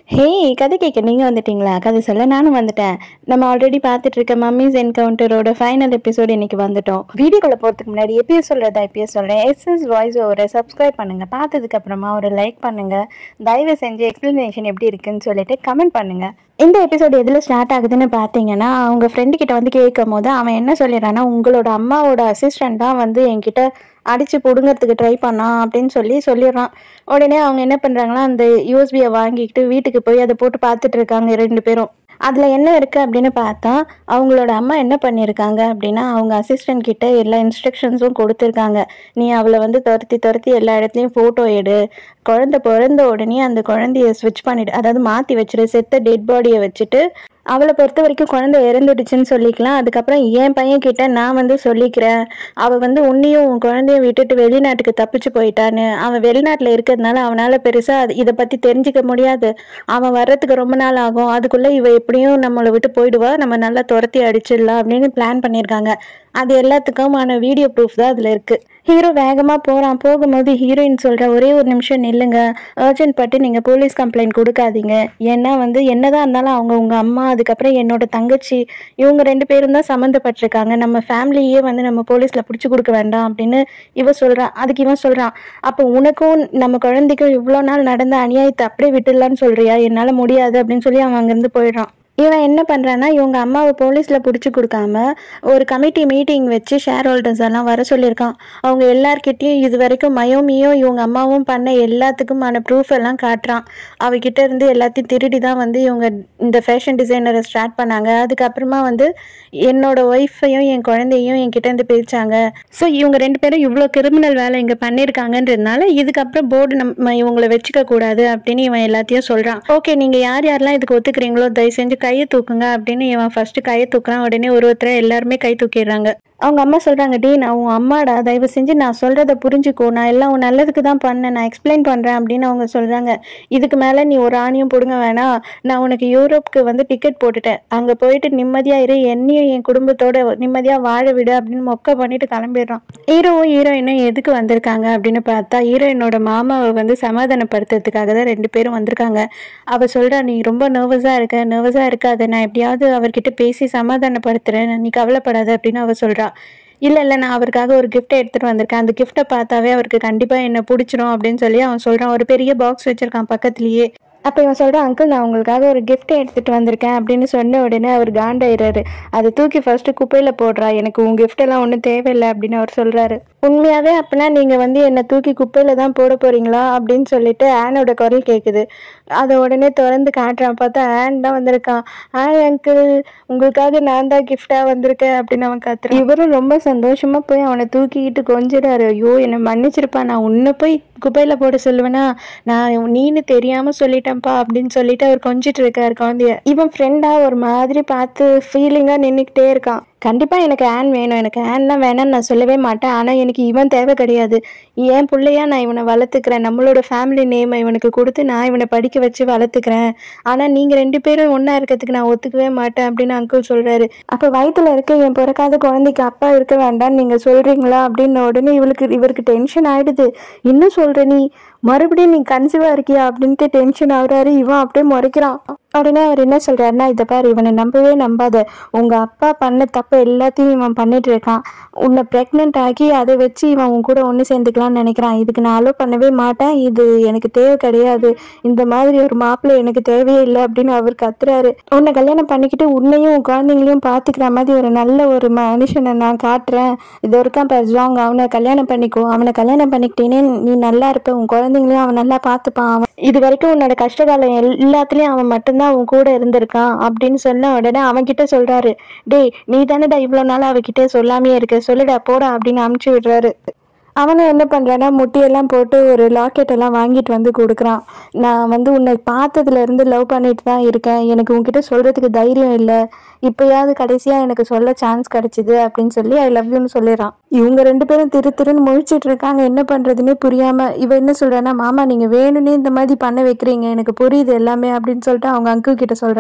ஹே கதை கேட்க நீங்கள் வந்துட்டீங்களா கதை சொல்ல நானும் வந்துட்டேன் நம்ம ஆல்ரெடி பார்த்துட்டு இருக்க மம்மிஸ் என்கவுண்டரோட ஃபைனல் எபிசோட் இன்னைக்கு வந்துட்டோம் வீடியோக்குள்ள போகிறதுக்கு முன்னாடி எப்பயே சொல்கிறதா எப்பயே சொல்கிறேன் எஸ்எஸ் வாய்ஸ் ஓவரை சப்ஸ்கிரைப் பண்ணுங்கள் பார்த்ததுக்கு அப்புறமா ஒரு லைக் பண்ணுங்கள் தயவு செஞ்சு எக்ஸ்பிளனேஷன் எப்படி இருக்குன்னு சொல்லிட்டு கமெண்ட் பண்ணுங்கள் இந்த எபிசோட் எதில் ஸ்டார்ட் ஆகுதுன்னு பார்த்தீங்கன்னா அவங்க ஃப்ரெண்டு கிட்ட வந்து கேட்கும் போது அவன் என்ன சொல்லிடுறான்னா உங்களோட அம்மாவோட அசிஸ்டன்ட் தான் வந்து என்கிட்ட அடிச்சு பிடுங்கிறதுக்கு ட்ரை பண்ணான் அப்படின்னு சொல்லி சொல்லிடுறான் உடனே அவங்க என்ன பண்ணுறாங்கன்னா அந்த யூஎஸ்பியை வாங்கிக்கிட்டு வீட்டுக்கு போய் அதை போட்டு பார்த்துட்டு இருக்காங்க ரெண்டு பேரும் அதில் என்ன இருக்குது அப்படின்னு பார்த்தா அவங்களோட அம்மா என்ன பண்ணியிருக்காங்க அப்படின்னா அவங்க அசிஸ்டன்ட் கிட்ட எல்லா இன்ஸ்ட்ரக்ஷன்ஸும் கொடுத்துருக்காங்க நீ அவளை வந்து துரத்தி துரத்தி எல்லா இடத்துலையும் ஃபோட்டோ எடு குழந்தை பிறந்த உடனே அந்த குழந்தைய ஸ்விட்ச் பண்ணிடு அதாவது மாற்றி வச்சிரு செத்த டெட் பாடியை வச்சுட்டு அவளை பொறுத்த வரைக்கும் குழந்தை இறந்துடுச்சுன்னு சொல்லிக்கலாம் அதுக்கப்புறம் என் பையன் கிட்ட நான் வந்து சொல்லிக்கிறேன் அவள் வந்து உன்னையும் உன் குழந்தைய விட்டுட்டு வெளிநாட்டுக்கு தப்பிச்சு போயிட்டான்னு அவன் வெளிநாட்டில் இருக்கிறதுனால அவனால் பெருசாக இதை பற்றி தெரிஞ்சுக்க முடியாது அவன் வர்றதுக்கு ரொம்ப நாள் ஆகும் அதுக்குள்ளே இவ எப்படியும் நம்மளை விட்டு போயிடுவா நம்ம நல்லா துரத்தி அடிச்சிடலாம் அப்படின்னு பிளான் பண்ணியிருக்காங்க அது எல்லாத்துக்குமான வீடியோ ப்ரூஃப் தான் அதில் இருக்குது ஹீரோ வேகமாக போகிறான் போகும்போது ஹீரோயின் சொல்கிற ஒரே ஒரு நிமிஷம் நில்லுங்க அர்ஜென்ட் பட்டு நீங்கள் போலீஸ் கம்ப்ளைண்ட் கொடுக்காதீங்க ஏன்னா வந்து என்னதான் இருந்தாலும் அவங்க உங்கள் அம்மா அதுக்கப்புறம் என்னோட தங்கச்சி இவங்க ரெண்டு பேரும் தான் சம்மந்தப்பட்டிருக்காங்க நம்ம ஃபேமிலியே வந்து நம்ம போலீஸில் பிடிச்சி கொடுக்க வேண்டாம் அப்படின்னு இவ சொல்கிறான் அதுக்கு இவன் சொல்கிறான் அப்போ உனக்கும் நம்ம குழந்தைக்கும் இவ்வளோ நாள் நடந்த அநியாயத்தை அப்படியே விட்டுடலான்னு சொல்கிறியா என்னால் முடியாது அப்படின்னு சொல்லி அவன் அங்கேருந்து போயிடுறான் இவன் என்ன பண்ணுறான்னா இவங்க அம்மாவை போலீஸில் பிடிச்சி கொடுக்காம ஒரு கமிட்டி மீட்டிங் வச்சு ஷேர் ஹோல்டர்ஸ் எல்லாம் வர சொல்லியிருக்கான் அவங்க எல்லார்கிட்டயும் இது வரைக்கும் மயோமியும் இவங்க அம்மாவும் பண்ண எல்லாத்துக்குமான ப்ரூஃப் எல்லாம் காட்டுறான் அவகிட்ட இருந்து எல்லாத்தையும் திருடி தான் வந்து இவங்க இந்த ஃபேஷன் டிசைனரை ஸ்டார்ட் பண்ணாங்க அதுக்கப்புறமா வந்து என்னோட ஒய்ஃபையும் என் குழந்தையும் என்கிட்ட இருந்து பிரிச்சாங்க ஸோ இவங்க ரெண்டு பேரும் இவ்வளோ கிரிமினல் வேலை இங்கே பண்ணியிருக்காங்கன்றதுனால இதுக்கப்புறம் போர்டு நம்ம இவங்களை வச்சுக்க கூடாது அப்படின்னு இவன் எல்லாத்தையும் சொல்கிறான் ஓகே நீங்கள் யார் யாரெல்லாம் இதுக்கு ஒத்துக்கிறீங்களோ தயவு செஞ்சு கையை தூக்குங்க அப்படின்னு இவன் ஃபர்ஸ்ட் கையை தூக்குறான் உடனே ஒரு ஒருத்தர் எல்லாருமே கை தூக்கிடுறாங்க அவங்க அம்மா சொல்கிறாங்க டி நான் உன் அம்மாடா தயவு செஞ்சு நான் சொல்கிறத புரிஞ்சுக்கோ நான் எல்லாம் உன் நல்லதுக்கு தான் பண்ணேன் நான் எக்ஸ்பிளைன் பண்ணுறேன் அப்படின்னு அவங்க சொல்கிறாங்க இதுக்கு மேலே நீ ஒரு ஆணியும் பிடுங்க வேணாம் நான் உனக்கு யூரோப்க்கு வந்து டிக்கெட் போட்டுட்டேன் அங்கே போயிட்டு நிம்மதியாக இரு என்னையும் என் குடும்பத்தோட நிம்மதியாக வாழ விடு அப்படின்னு மொக்க பண்ணிட்டு கிளம்பிடுறான் ஹீரோவும் ஹீரோயினும் எதுக்கு வந்திருக்காங்க அப்படின்னு பார்த்தா ஹீரோயினோட மாமாவை வந்து சமாதானப்படுத்துறதுக்காக தான் ரெண்டு பேரும் வந்திருக்காங்க அவள் சொல்கிறா நீ ரொம்ப நர்வஸாக இருக்க நர்வஸாக இருக்காத நான் எப்படியாவது அவர்கிட்ட பேசி சமாதானப்படுத்துகிறேன் நீ கவலைப்படாத அப்படின்னு அவள் சொல்கிறா இல்லை இல்லை நான் அவருக்காக ஒரு கிஃப்ட்டை எடுத்துகிட்டு வந்திருக்கேன் அந்த கிஃப்ட்டை பார்த்தாவே அவருக்கு கண்டிப்பாக என்ன பிடிச்சிரும் அப்படின்னு சொல்லி அவன் சொல்கிறான் ஒரு பெரிய பாக்ஸ் வச்சுருக்கான் பக்கத்துலேயே அப்போ இவன் சொல்கிறான் அங்கிள் நான் உங்களுக்காக ஒரு கிஃப்ட் எடுத்துகிட்டு வந்திருக்கேன் அப்படின்னு சொன்ன உடனே அவர் காண்டாயிறாரு அதை தூக்கி ஃபர்ஸ்ட்டு குப்பையில் போடுறா எனக்கு உன் gift எல்லாம் ஒன்றும் தேவையில்லை அப்படின்னு அவர் சொல்கிறாரு உண்மையாகவே அப்போனா நீங்கள் வந்து என்னை தூக்கி குப்பையில் தான் போட போகிறீங்களா அப்படின்னு சொல்லிட்டு ஆனோட குரல் கேட்குது அதை உடனே திறந்து காட்டுறான் பார்த்தா ஆன் தான் வந்திருக்கான் ஹாய் அங்கிள் உங்களுக்காக நான் தான் கிஃப்டாக வந்திருக்கேன் அப்படின்னு அவன் கத்துறான் இவரும் ரொம்ப சந்தோஷமாக போய் அவனை தூக்கிக்கிட்டு கொஞ்சிடாரு ஐயோ என்னை மன்னிச்சிருப்பா நான் உன்னை போய் குப்பையில் போட சொல்லுவேனா நான் நீன்னு தெரியாமல் சொல்லிட்டேன்ப்பா அப்படின்னு சொல்லிட்டு அவர் கொஞ்சிட்டு இருக்காரு குழந்தைய இவன் ஃப்ரெண்டாக ஒரு மாதிரி பார்த்து ஃபீலிங்காக நின்றுக்கிட்டே இருக்கான் கண்டிப்பாக எனக்கு ஆன் வேணும் எனக்கு ஆன்லாம் வேணாம்னு நான் சொல்லவே மாட்டேன் ஆனால் எனக்கு இவன் தேவை கிடையாது என் பிள்ளையா நான் இவனை வளர்த்துக்கிறேன் நம்மளோட ஃபேமிலி நேமை இவனுக்கு கொடுத்து நான் இவனை படிக்க வச்சு வளர்த்துக்கிறேன் ஆனால் நீங்கள் ரெண்டு பேரும் ஒன்றா இருக்கிறதுக்கு நான் ஒத்துக்கவே மாட்டேன் அப்படின்னு அங்கிள் சொல்கிறாரு அப்போ வயித்துல இருக்க என் பிறக்காத குழந்தைக்கு அப்பா இருக்க வேண்டாம்னு நீங்கள் சொல்கிறீங்களா அப்படின்னு உடனே இவளுக்கு இவருக்கு டென்ஷன் ஆயிடுது இன்னும் சொல்கிற நீ மறுபடியும் நீ கன்சீவாக இருக்கியா அப்படின்ட்டு டென்ஷன் ஆகுறாரு இவன் அப்படியே முறைக்கிறான் உடனே அவர் என்ன சொல்றாருன்னா இதை பாரு இவனை நம்பவே நம்பாத உங்க அப்பா பண்ண தப்பு எல்லாத்தையும் இவன் பண்ணிட்டு இருக்கான் உன்னை ப்ரெக்னென்ட் ஆக்கி அதை வச்சு இவன் உன் கூட ஒன்று சேர்ந்துக்கலாம்னு நினைக்கிறான் இதுக்கு நான் அலோ பண்ணவே மாட்டேன் இது எனக்கு தேவை கிடையாது இந்த மாதிரி ஒரு மாப்பிள்ளை எனக்கு தேவையே இல்லை அப்படின்னு அவர் கத்துறாரு உன்னை கல்யாணம் பண்ணிக்கிட்டு உன்னையும் உன் குழந்தைங்களையும் பார்த்துக்கிற மாதிரி ஒரு நல்ல ஒரு மனுஷனை நான் காட்டுறேன் இது இருக்கான் பாரு ஜாங் அவனை கல்யாணம் பண்ணிக்கோ அவனை கல்யாணம் பண்ணிக்கிட்டேனே நீ நல்லா இருப்ப உன் குழந்தைங்களையும் அவன் நல்லா பார்த்துப்பான் அவன் இது வரைக்கும் உன்னோட கஷ்டகாலம் எல் எல்லாத்துலேயும் அவன் மட்டும்தான் உன் கூட இருந்திருக்கான் அப்படின்னு சொன்ன உடனே அவன்கிட்ட சொல்றாரு டேய் நீ தானடா இவ்வளோ நாள் அவகிட்ட சொல்லாமே இருக்க சொல்லுடா போடா அப்படின்னு அமுச்சு விடுறாரு அவனும் என்ன பண்ணுறான்னா முட்டியெல்லாம் போட்டு ஒரு லாக்கெட் எல்லாம் வாங்கிட்டு வந்து கொடுக்குறான் நான் வந்து உன்னை பார்த்ததுல இருந்து லவ் பண்ணிட்டு தான் இருக்கேன் எனக்கு உன்கிட்ட சொல்கிறதுக்கு தைரியம் இல்லை இப்போயாவது கடைசியாக எனக்கு சொல்ல சான்ஸ் கிடைச்சிது அப்படின்னு சொல்லி ஐ லவ் யூன்னு சொல்லிடுறான் இவங்க ரெண்டு பேரும் திரு திருன்னு முழிச்சிட்டு இருக்காங்க என்ன பண்ணுறதுன்னே புரியாமல் இவ என்ன சொல்கிறான்னா மாமா நீங்கள் வேணும்னே இந்த மாதிரி பண்ண வைக்கிறீங்க எனக்கு புரியுது எல்லாமே அப்படின்னு சொல்லிட்டு அவங்க அங்கிள் கிட்ட சொல்கிறா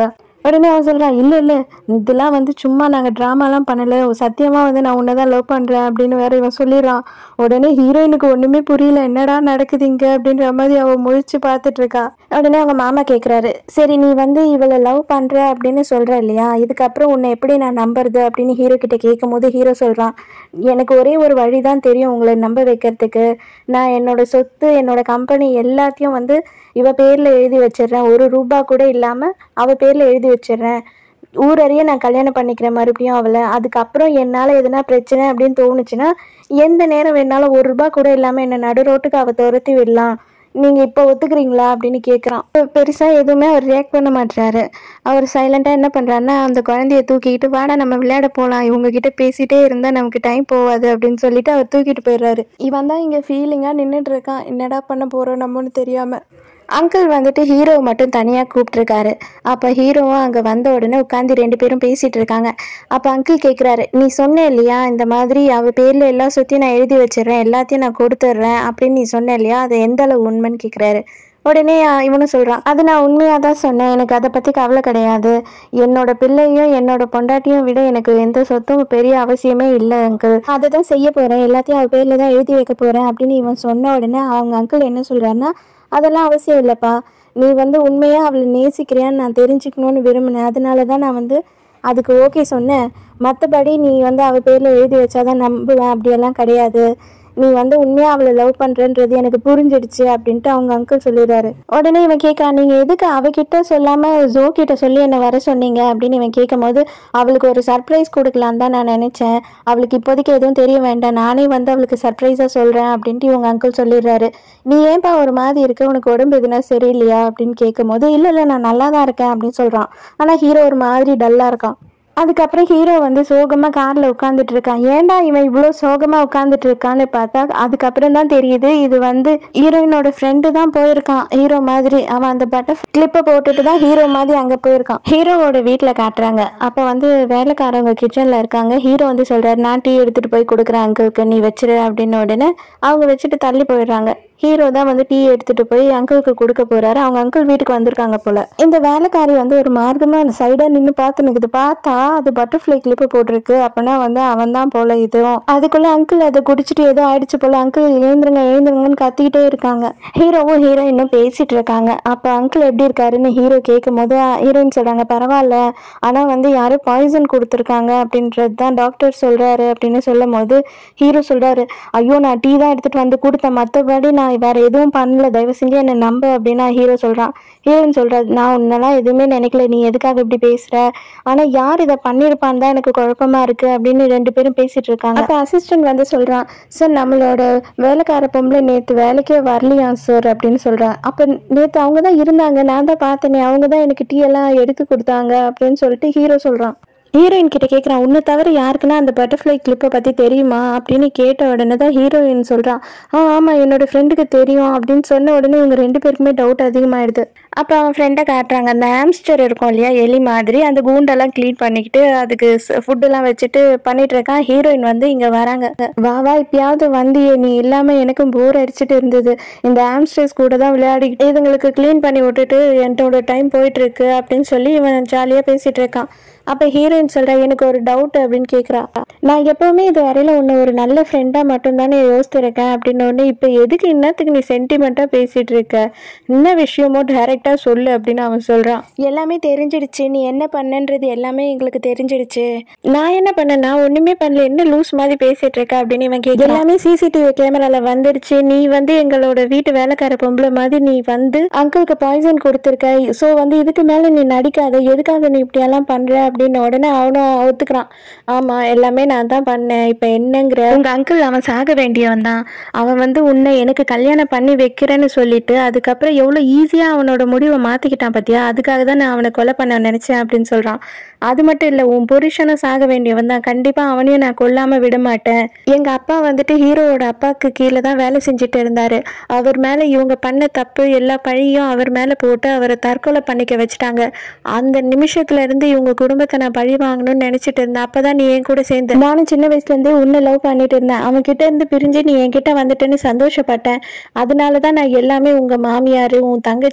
உடனே அவன் சொல்றான் இல்ல இல்ல இதெல்லாம் வந்து சும்மா நாங்க டிராமாலாம் பண்ணல சத்தியமா வந்து நான் உன்னதான் லவ் பண்றேன் அப்படின்னு வேற இவன் சொல்லிடுறான் உடனே ஹீரோயினுக்கு ஒண்ணுமே புரியல என்னடா நடக்குது இங்க அப்படின்ற மாதிரி அவ முழிச்சு பார்த்துட்டு இருக்கா உடனே அவங்க மாமா கேக்குறாரு சரி நீ வந்து இவளை லவ் பண்ற அப்படின்னு சொல்ற இல்லையா இதுக்கப்புறம் உன்னை எப்படி நான் நம்புறது அப்படின்னு ஹீரோ கிட்ட கேட்கும் போது ஹீரோ சொல்றான் எனக்கு ஒரே ஒரு வழி தான் தெரியும் உங்களை நம்ப வைக்கிறதுக்கு நான் என்னோட சொத்து என்னோட கம்பெனி எல்லாத்தையும் வந்து இவ பேர்ல எழுதி வச்சிடுறேன் ஒரு ரூபா கூட இல்லாம அவ பேர்ல எழுதி வச்சிடுறேன் ஊரறிய நான் கல்யாணம் பண்ணிக்கிறேன் மறுபடியும் அவளை அதுக்கப்புறம் என்னால் எதனா பிரச்சனை அப்படின்னு தோணுச்சுன்னா எந்த நேரம் வேணாலும் ஒரு ரூபா கூட இல்லாமல் என்னை நடு ரோட்டுக்கு அவ துரத்தி விடலாம் நீங்கள் இப்போ ஒத்துக்கிறீங்களா அப்படின்னு கேட்குறான் பெருசாக எதுவுமே அவர் ரியாக்ட் பண்ண மாட்டாரு அவர் சைலண்டாக என்ன பண்ணுறாருன்னா அந்த குழந்தைய தூக்கிட்டு வாடா நம்ம விளையாட போகலாம் இவங்க கிட்ட பேசிட்டே இருந்தால் நமக்கு டைம் போகாது அப்படின்னு சொல்லிட்டு அவர் தூக்கிட்டு போயிடுறாரு இவன் தான் இங்கே ஃபீலிங்காக நின்றுட்டு இருக்கான் என்னடா பண்ண போகிறோம் நம்மன்னு தெரியாமல் அங்கிள் வந்துட்டு ஹீரோவை மட்டும் தனியாக கூப்பிட்ருக்காரு அப்போ ஹீரோவும் அங்கே வந்த உடனே உட்காந்து ரெண்டு பேரும் பேசிகிட்டு இருக்காங்க அப்போ அங்கிள் கேட்குறாரு நீ சொன்ன இல்லையா இந்த மாதிரி அவ பேரில் எல்லா சுற்றியும் நான் எழுதி வச்சிடுறேன் எல்லாத்தையும் நான் கொடுத்துட்றேன் அப்படின்னு நீ சொன்ன இல்லையா அது எந்த அளவு உண்மைன்னு கேட்குறாரு உடனே அஹ், இவனும் சொல்கிறான் அது நான் உண்மையாக தான் சொன்னேன் எனக்கு அதை பற்றி கவலை கிடையாது என்னோட பிள்ளையும் என்னோட பொண்டாட்டியும் விட எனக்கு எந்த சொத்தும் பெரிய அவசியமே இல்லை அங்கிள் அதை தான் செய்ய போகிறேன் எல்லாத்தையும் அவ பேரில் தான் எழுதி வைக்க போகிறேன் அப்படின்னு இவன் சொன்ன உடனே அவங்க அங்கிள் என்ன சொல்கிறாருன்னா அதெல்லாம் அவசியம் இல்லைப்பா நீ வந்து உண்மையாக அவளை நேசிக்கிறியான்னு நான் தெரிஞ்சுக்கணும்னு விரும்பினேன் அதனால தான் நான் வந்து அதுக்கு ஓகே சொன்னேன் மற்றபடி நீ வந்து அவள் பேரில் எழுதி வச்சாதான் நம்புவேன் அப்படியெல்லாம் கிடையாது நீ வந்து உண்மையாக அவளை லவ் பண்ணுறன்றது எனக்கு புரிஞ்சிடுச்சு அப்படின்ட்டு அவங்க அங்கிள் சொல்லிடுறாரு உடனே இவன் கேட்குறான் நீங்கள் எதுக்கு அவகிட்ட சொல்லாமல் ஜோ கிட்ட சொல்லி என்னை வர சொன்னீங்க அப்படின்னு இவன் கேட்கும் போது அவளுக்கு ஒரு சர்ப்ரைஸ் கொடுக்கலான்னு தான் நான் நினச்சேன் அவளுக்கு இப்போதைக்கு எதுவும் தெரிய வேண்டாம் நானே வந்து அவளுக்கு சர்ப்ரைஸாக சொல்கிறேன் அப்படின்ட்டு இவங்க அங்கிள் சொல்லிடுறாரு நீ ஏன்பா ஒரு மாதிரி இருக்க உனக்கு உடம்பு எதுனா சரியில்லையா அப்படின்னு கேட்கும் போது இல்லை இல்லை நான் நல்லா தான் இருக்கேன் அப்படின்னு சொல்கிறான் ஆனால் ஹீரோ ஒரு மாதிரி டல்லாக இருக்கான் அதுக்கப்புறம் ஹீரோ வந்து சோகமாக காரில் உட்காந்துட்டு இருக்கான் ஏன்டா இவன் இவ்வளோ சோகமாக உட்காந்துட்டு இருக்கான்னு பார்த்தா அதுக்கப்புறம் தான் தெரியுது இது வந்து ஹீரோயினோட ஃப்ரெண்டு தான் போயிருக்கான் ஹீரோ மாதிரி அவன் அந்த பட்டர் கிளிப்பை போட்டுட்டு தான் ஹீரோ மாதிரி அங்கே போயிருக்கான் ஹீரோவோட வீட்டில் காட்டுறாங்க அப்போ வந்து வேலைக்காரவங்க கிச்சனில் இருக்காங்க ஹீரோ வந்து சொல்கிறாரு நான் டீ எடுத்துகிட்டு போய் கொடுக்குறேன் அங்கிளுக்கு நீ வச்சிரு அப்படின்னு உடனே அவங்க வச்சுட்டு தள்ளி போயிடுறாங்க ஹீரோ தான் வந்து டீ எடுத்துட்டு போய் அங்கிளுக்கு கொடுக்க போறாரு அவங்க அங்கிள் வீட்டுக்கு வந்திருக்காங்க போல இந்த வேலைக்காரி வந்து ஒரு மார்க்கமா அந்த சைடா நின்று பார்த்து நிக்குது பார்த்தா அது பட்டர்ஃப்ளை கிளிப்பு போட்டிருக்கு அப்படின்னா வந்து அவன் தான் போல இதுவும் அதுக்குள்ள அங்கிள் அதை குடிச்சிட்டு ஏதோ ஆயிடுச்சு போல அங்கிள் எழுந்துருங்க எழுந்துருங்கன்னு கத்திக்கிட்டே இருக்காங்க ஹீரோவும் ஹீரோயினும் பேசிட்டு இருக்காங்க அப்ப அங்கிள் எப்படி இருக்காருன்னு ஹீரோ கேட்கும் போது ஹீரோயின் சொல்றாங்க பரவாயில்ல ஆனா வந்து யாரோ பாய்சன் கொடுத்துருக்காங்க அப்படின்றது தான் டாக்டர் சொல்றாரு அப்படின்னு சொல்லும் போது ஹீரோ சொல்றாரு ஐயோ நான் டீ தான் எடுத்துட்டு வந்து கொடுத்தேன் மற்றபடி நான் வேற எதுவும் பண்ணல தயவு செஞ்சு என்னை நம்பு அப்படின்னா ஹீரோ சொல்றான் ஹீரோயின் சொல்றாரு நான் உன்னெல்லாம் எதுவுமே நினைக்கல நீ எதுக்காக இப்படி பேசுற ஆனா யார் இதை பண்ணியிருப்பான்னு தான் எனக்கு குழப்பமா இருக்கு அப்படின்னு ரெண்டு பேரும் பேசிட்டு இருக்காங்க அப்ப அசிஸ்டன்ட் வந்து சொல்றான் சார் நம்மளோட வேலைக்கார பொம்பளை நேத்து வேலைக்கே வரலையா சார் அப்படின்னு சொல்றான் அப்ப நேத்து அவங்க தான் இருந்தாங்க நான் தான் பார்த்தேனே அவங்க தான் எனக்கு டீ எல்லாம் எடுத்து கொடுத்தாங்க அப்படின்னு சொல்லிட்டு ஹீரோ சொல்றான் ஹீரோயின் கிட்ட கேட்குறான் உன்னை தவிர யாருக்குன்னா அந்த பட்டர்ஃப்ளை கிளிப்பை பற்றி தெரியுமா அப்படின்னு கேட்ட உடனே தான் ஹீரோயின் சொல்கிறான் ஆ ஆமாம் என்னோட ஃப்ரெண்டுக்கு தெரியும் அப்படின்னு சொன்ன உடனே இவங்க ரெண்டு பேருக்குமே டவுட் அதிகமாயிடுது அப்போ அவன் ஃப்ரெண்டை காட்டுறாங்க அந்த ஆம்ஸ்டர் இருக்கும் இல்லையா எலி மாதிரி அந்த கூண்டெல்லாம் க்ளீன் பண்ணிக்கிட்டு அதுக்கு ஃபுட்டெல்லாம் வச்சுட்டு பண்ணிட்டு இருக்கான் ஹீரோயின் வந்து இங்கே வராங்க வா வா இப்பயாவது வந்தியே நீ இல்லாமல் எனக்கும் போர் அடிச்சுட்டு இருந்தது இந்த ஆம்ஸ்டர்ஸ் கூட தான் விளையாடிக்கிட்டு இதுங்களுக்கு க்ளீன் பண்ணி விட்டுட்டு என்னோட டைம் போயிட்டு இருக்கு அப்படின்னு சொல்லி இவன் ஜாலியாக பேசிட்டு இருக்கான் அப்போ ஹீரோயின் சொல்கிறா எனக்கு ஒரு டவுட் அப்படின்னு கேட்குறா நான் எப்போவுமே இது வரையில உன்னை ஒரு நல்ல ஃப்ரெண்டாக மட்டும்தானே யோசிச்சிருக்கேன் அப்படின்னு ஒன்று இப்போ எதுக்கு இன்னத்துக்கு நீ சென்டிமெண்ட்டாக பேசிகிட்டு இருக்க என்ன விஷயமோ டைரெக்டாக சொல்லு அப்படின்னு அவன் சொல்கிறான் எல்லாமே தெரிஞ்சிடுச்சு நீ என்ன பண்ணன்றது எல்லாமே எங்களுக்கு தெரிஞ்சிடுச்சு நான் என்ன பண்ணேன் நான் ஒன்றுமே பண்ணல என்ன லூஸ் மாதிரி பேசிகிட்டு இருக்க அப்படின்னு இவன் கேட்க எல்லாமே சிசிடிவி கேமராவில் வந்துடுச்சு நீ வந்து எங்களோட வீட்டு வேலைக்கார பொம்பளை மாதிரி நீ வந்து அங்கிளுக்கு பாய்சன் கொடுத்துருக்க ஸோ வந்து இதுக்கு மேலே நீ நடிக்காத எதுக்காக நீ இப்படியெல்லாம் பண்ணுற அப்படின்னு உடனே அவனும் ஒத்துக்கிறான் ஆமாம் எல்லாமே நான் தான் பண்ணேன் இப்போ என்னங்கிற உங்கள் அங்கிள் அவன் சாக வேண்டியவன் தான் அவன் வந்து உன்னை எனக்கு கல்யாணம் பண்ணி வைக்கிறேன்னு சொல்லிட்டு அதுக்கப்புறம் எவ்வளோ ஈஸியாக அவனோட முடிவை மாற்றிக்கிட்டான் பார்த்தியா அதுக்காக தான் நான் அவனை கொலை பண்ண நினச்சேன் அப்படின்னு சொல்கிறான் அது மட்டும் இல்லை உன் புருஷனும் சாக வேண்டியவன் தான் கண்டிப்பாக அவனையும் நான் கொல்லாமல் விட மாட்டேன் எங்கள் அப்பா வந்துட்டு ஹீரோவோட அப்பாவுக்கு கீழே தான் வேலை செஞ்சுட்டு இருந்தார் அவர் மேலே இவங்க பண்ண தப்பு எல்லா பழியும் அவர் மேலே போட்டு அவரை தற்கொலை பண்ணிக்க வச்சுட்டாங்க அந்த நிமிஷத்துல இருந்து இவங்க குடும்பத்தை நான் பழி வாங்கணும்னு நினைச்சிட்டு இருந்தேன் அப்பதான் நீ என் கூட சேர்ந்து நானும் சின்ன வயசுல இருந்தே உன்னை லவ் பண்ணிட்டு இருந்தேன் அவன் கிட்ட இருந்து பிரிஞ்சு நீ என்கிட்ட வந்துட்டேன்னு சந்தோஷப்பட்டேன் அதனால தான் நான் எல்லாமே உங்க மாமியார் உன் தங்கச்சி உன்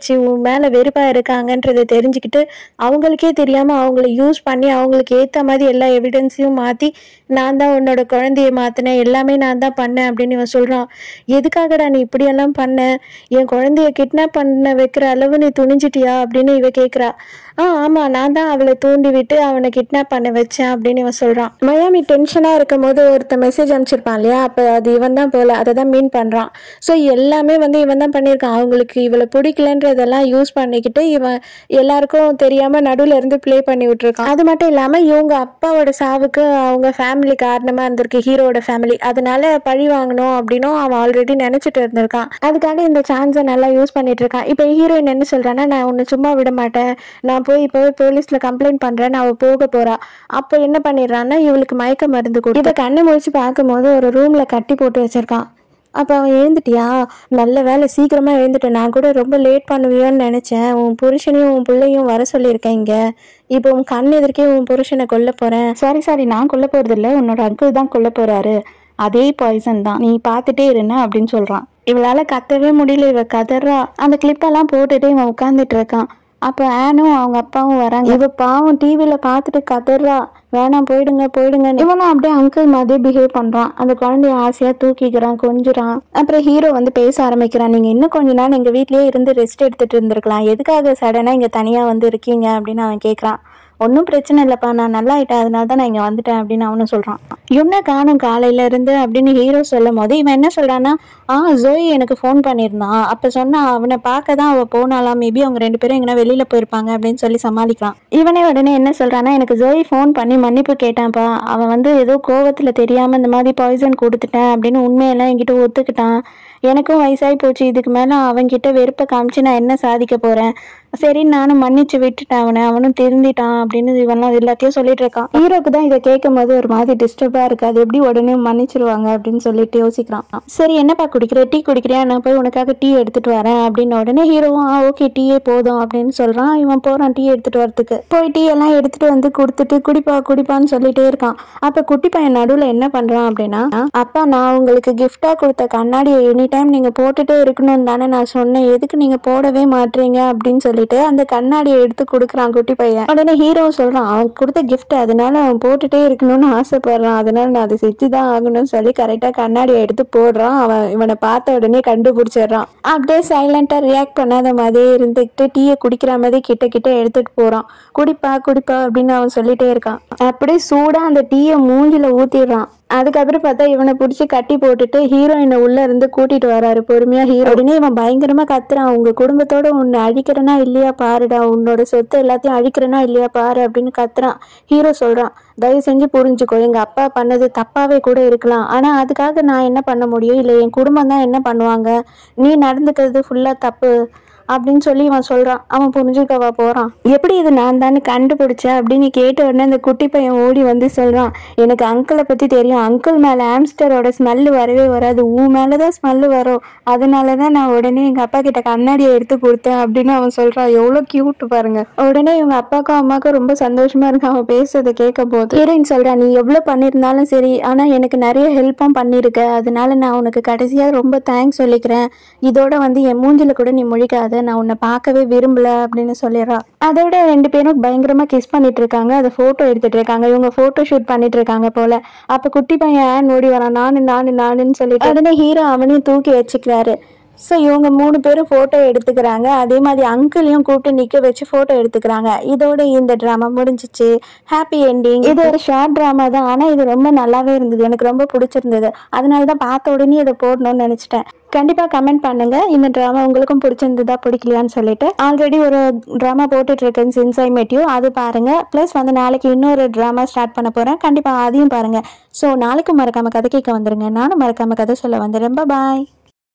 மேலே வெறுப்பாக இருக்காங்கன்றதை தெரிஞ்சுக்கிட்டு அவங்களுக்கே தெரியாமல் அவங்கள யூஸ் பண்ணி அவங்களுக்கு ஏற்ற மாதிரி எல்லா எவிடன்ஸையும் மாற்றி நான் தான் உன்னோட குழந்தைய மாற்றினேன் எல்லாமே நான் தான் பண்ணேன் அப்படின்னு இவன் சொல்கிறான் எதுக்காகடா நீ இப்படியெல்லாம் பண்ண என் குழந்தைய கிட்னாப் பண்ண வைக்கிற அளவு நீ துணிஞ்சிட்டியா அப்படின்னு இவ கேட்குறா ஆ ஆமாம் நான் தான் அவளை தூண்டி விட்டு அவனை கிட்னாப் பண்ண வச்சேன் அப்படின்னு இவன் சொல்கிறான் மயாமி டென்ஷனாக இருக்கும் போது ஒருத்த மெசேஜ் அனுப்பிச்சிருப்பான் இல்லையா அப்போ அது இவன் தான் போல அதை தான் மீன் பண்ணுறான் ஸோ எல்லாமே வந்து இவன் தான் பண்ணியிருக்கான் அவங்களுக்கு இவளை பிடிக்கலன்றதெல்லாம் யூஸ் பண்ணிக்கிட்டு இவன் எல்லாருக்கும் தெரியாமல் நடுவில் இருந்து ப்ளே பண்ணி விட்டுருக்கான் அது மட்டும் இல்லாமல் இவங்க அப்பாவோட சாவுக்கு அவங்க ஃபேமிலி காரணமாக இருந்திருக்கு ஹீரோவோட ஃபேமிலி அதனால பழி வாங்கணும் அப்படின்னும் அவன் ஆல்ரெடி நினச்சிட்டு இருந்திருக்கான் அதுக்காக இந்த சான்ஸை நல்லா யூஸ் பண்ணிட்டு இருக்கான் இப்போ ஹீரோயின் என்ன சொல்கிறான்னா நான் உன்னை சும்மா விட மாட்டேன் நான் போய் இப்போவே போலீஸில் கம்ப்ளைண்ட் பண்ணுறேன் அவள் போக போகிறா அப்போ என்ன பண்ணிடுறான்னா இவளுக்கு மயக்க மருந்து கொடு இதை கண்ணை முழிச்சு பார்க்கும்போது ஒரு ரூமில் கட்டி போட்டு வச்சிருக்கான் அப்போ அவன் எழுந்துட்டியா நல்ல வேலை சீக்கிரமாக எழுந்துட்டேன் நான் கூட ரொம்ப லேட் பண்ணுவியோன்னு நினச்சேன் உன் புருஷனையும் உன் பிள்ளையும் வர சொல்லியிருக்கேன் இங்கே இப்போ உன் கண் எதிர்க்கே உன் புருஷனை கொல்ல போகிறேன் சாரி சாரி நான் கொல்ல போகிறதில்ல உன்னோட அங்கிள் தான் கொல்ல போகிறாரு அதே பாய்சன் தான் நீ பார்த்துட்டே இருன அப்படின்னு சொல்கிறான் இவளால் கத்தவே முடியல இவ கதறா அந்த கிளிப்பெல்லாம் போட்டுட்டு இவன் உட்காந்துட்டு இருக்கான் அப்போ ஆனும் அவங்க அப்பாவும் வராங்க இவ பாவம் டிவியில் பார்த்துட்டு கதறா வேணாம் போயிடுங்க போயிடுங்க இவனும் அப்படியே அங்கிள் மாதிரி பிஹேவ் பண்ணுறான் அந்த குழந்தைய ஆசையாக தூக்கிக்கிறான் கொஞ்சுறான் அப்புறம் ஹீரோ வந்து பேச ஆரம்பிக்கிறான் நீங்கள் இன்னும் கொஞ்ச நாள் எங்கள் வீட்லயே இருந்து ரெஸ்ட் எடுத்துட்டு இருந்திருக்கலாம் எதுக்காக சடனாக இங்கே தனியாக வந்து இருக்கீங்க அப்படின்னு அவன் கேட்குறான் ஒன்றும் பிரச்சனை இல்லைப்பா நான் நல்லா ஆயிட்டேன் அதனால தான் நான் இங்கே வந்துட்டேன் அப்படின்னு அவனும் சொல்கிறான் என்ன காணும் காலையில இருந்து அப்படின்னு ஹீரோ சொல்லும் போது இவன் என்ன சொல்கிறான்னா ஆ ஜோய் எனக்கு ஃபோன் பண்ணியிருந்தான் அப்போ சொன்னா அவனை பார்க்க தான் அவள் போனாலாம் மேபி அவங்க ரெண்டு பேரும் எங்கன்னா வெளியில் போயிருப்பாங்க அப்படின்னு சொல்லி சமாளிக்கிறான் இவனே உடனே என்ன சொல்கிறான்னா எனக்கு ஜோய் ஃபோன் பண்ணி மன்னிப்பு கேட்டான்ப்பா அவன் வந்து ஏதோ கோவத்தில் தெரியாமல் இந்த மாதிரி பாய்சன் கொடுத்துட்டேன் அப்படின்னு உண்மையெல்லாம் என்கிட்ட ஒத்துக்கிட்டான் எனக்கும் வயசாகி போச்சு இதுக்கு மேலே அவன்கிட்ட வெறுப்பை காமிச்சு நான் என்ன சாதிக்க போகிறேன் சரி நானும் மன்னிச்சு விட்டுட்டேன் அவனை அவனும் திருந்திட்டான் அப்படின்னு இவன்லாம் எல்லாத்தையும் சொல்லிட்டு இருக்கான் ஹீரோக்கு தான் இதை கேட்கும் போது ஒரு மாதிரி டிஸ்டர்பாக இருக்கு அது எப்படி உடனே மன்னிச்சிருவாங்க அப்படின்னு சொல்லிட்டு யோசிக்கிறான் சரி என்னப்பா குடிக்கிற டீ குடிக்கிறியா நான் போய் உனக்காக டீ எடுத்துட்டு வரேன் அப்படின்னு உடனே ஹீரோவும் ஆ ஓகே டீயே போதும் அப்படின்னு சொல்றான் இவன் போறான் டீ எடுத்துட்டு வரதுக்கு போய் டீ எல்லாம் எடுத்துட்டு வந்து கொடுத்துட்டு குடிப்பா குடிப்பான்னு சொல்லிட்டே இருக்கான் அப்ப குட்டி பையன் நடுவில் என்ன பண்றான் அப்படின்னா அப்பா நான் உங்களுக்கு கிஃப்டா கொடுத்த கண்ணாடியை எனி டைம் நீங்க போட்டுட்டே இருக்கணும் தானே நான் சொன்னேன் எதுக்கு நீங்க போடவே மாட்டீங்க அப்படின்னு சொல்லிட்டு அந்த கண்ணாடியை எடுத்து கொடுக்குறான் குட்டி பையன் உடனே ஹீரோ சொல்றான் அவன் கொடுத்த gift அதனால அவன் போட்டுட்டே இருக்கணும்னு ஆசைப்படுறான் அதனால நான் அதை செஞ்சு தான் ஆகணும்னு சொல்லி கரெக்டா கண்ணாடியை எடுத்து போடுறான் அவன் இவனை பார்த்த உடனே கண்டுபிடிச்சிடுறான் அப்படியே சைலண்டா ரியாக்ட் பண்ணாத மாதிரியே இருந்துக்கிட்டு டீயை குடிக்கிற மாதிரி கிட்ட கிட்ட எடுத்துட்டு போறான் குடிப்பா குடிப்பா அப்படின்னு அவன் சொல்லிட்டே இருக்கான் அப்படியே சூடா அந்த டீயை மூஞ்சில ஊத்திடுறான் அதுக்கப்புறம் பார்த்தா இவனை பிடிச்சி கட்டி போட்டுட்டு ஹீரோயினை உள்ள இருந்து கூட்டிட்டு வராரு பொறுமையா ஹீரோ உடனே இவன் பயங்கரமா கத்துறான் உங்க குடும்பத்தோட உன்னை அழிக்கிறனா இல்லையா பாருடா உன்னோட சொத்து எல்லாத்தையும் அழிக்கிறனா இல்லையா பாரு அப்படின்னு கத்துறான் ஹீரோ சொல்றான் தயவு செஞ்சு புரிஞ்சுக்கோ எங்க அப்பா பண்ணது தப்பாவே கூட இருக்கலாம் ஆனா அதுக்காக நான் என்ன பண்ண முடியும் இல்லை என் குடும்பம் தான் என்ன பண்ணுவாங்க நீ நடந்துக்கிறது ஃபுல்லா தப்பு அப்படின்னு சொல்லி இவன் சொல்றான் அவன் புரிஞ்சுக்கவா போறான் எப்படி இது நான் தானே கண்டுபிடிச்சேன் அப்படின்னு கேட்ட உடனே அந்த குட்டி பையன் ஓடி வந்து சொல்றான் எனக்கு அங்கிளை பத்தி தெரியும் அங்கிள் மேல ஆம்ஸ்டரோட ஸ்மெல்லு வரவே வராது உன் மேலதான் ஸ்மெல்லு வரும் அதனாலதான் நான் உடனே எங்க அப்பா கிட்ட கண்ணாடியை எடுத்து கொடுத்தேன் அப்படின்னு அவன் சொல்றான் எவ்வளவு கியூட் பாருங்க உடனே இவங்க அப்பாக்கும் அம்மாக்கும் ரொம்ப சந்தோஷமா இருக்கு அவன் பேசுறதை கேட்க போது ஹீரோயின் சொல்றா நீ எவ்வளவு பண்ணியிருந்தாலும் சரி ஆனா எனக்கு நிறைய ஹெல்ப்பும் பண்ணியிருக்க அதனால நான் உனக்கு கடைசியா ரொம்ப தேங்க்ஸ் சொல்லிக்கிறேன் இதோட வந்து என் மூஞ்சில கூட நீ முழிக்காத நான் உன்னை பார்க்கவே விரும்பல அப்படின்னு சொல்லிடுறா அதோட ரெண்டு பேரும் பயங்கரமா கிஸ் பண்ணிட்டு இருக்காங்க அதை போட்டோ எடுத்துட்டு இருக்காங்க இவங்க போட்டோ ஷூட் பண்ணிட்டு இருக்காங்க போல அப்ப குட்டி பையன் ஆன் ஓடி வரான் நானு நானு நானுன்னு சொல்லிட்டு உடனே ஹீரோ அவனையும் தூக்கி வச்சுக்கிறாரு ஸோ இவங்க மூணு பேரும் ஃபோட்டோ எடுத்துக்கிறாங்க அதே மாதிரி அங்கிளையும் கூப்பிட்டு நிற்க வச்சு ஃபோட்டோ எடுத்துக்கிறாங்க இதோட இந்த ட்ராமா முடிஞ்சிச்சு ஹாப்பி எண்டிங் இது ஒரு ஷார்ட் ட்ராமா தான் ஆனால் இது ரொம்ப நல்லாவே இருந்தது எனக்கு ரொம்ப பிடிச்சிருந்தது அதனால தான் பார்த்த உடனே இதை போடணும்னு நினச்சிட்டேன் கண்டிப்பாக கமெண்ட் பண்ணுங்க இந்த ட்ராமா உங்களுக்கும் பிடிச்சிருந்ததா பிடிக்கலையான்னு சொல்லிட்டு ஆல்ரெடி ஒரு ட்ராமா போட்டுட்டு இருக்கேன் சின்சாய் மெட்டியோ அது பாருங்க ப்ளஸ் வந்து நாளைக்கு இன்னொரு ட்ராமா ஸ்டார்ட் பண்ண போறேன் கண்டிப்பாக அதையும் பாருங்க ஸோ நாளைக்கும் மறக்காம கதை கேட்க வந்துருங்க நானும் மறக்காம கதை சொல்ல வந்துடுறேன் பாய்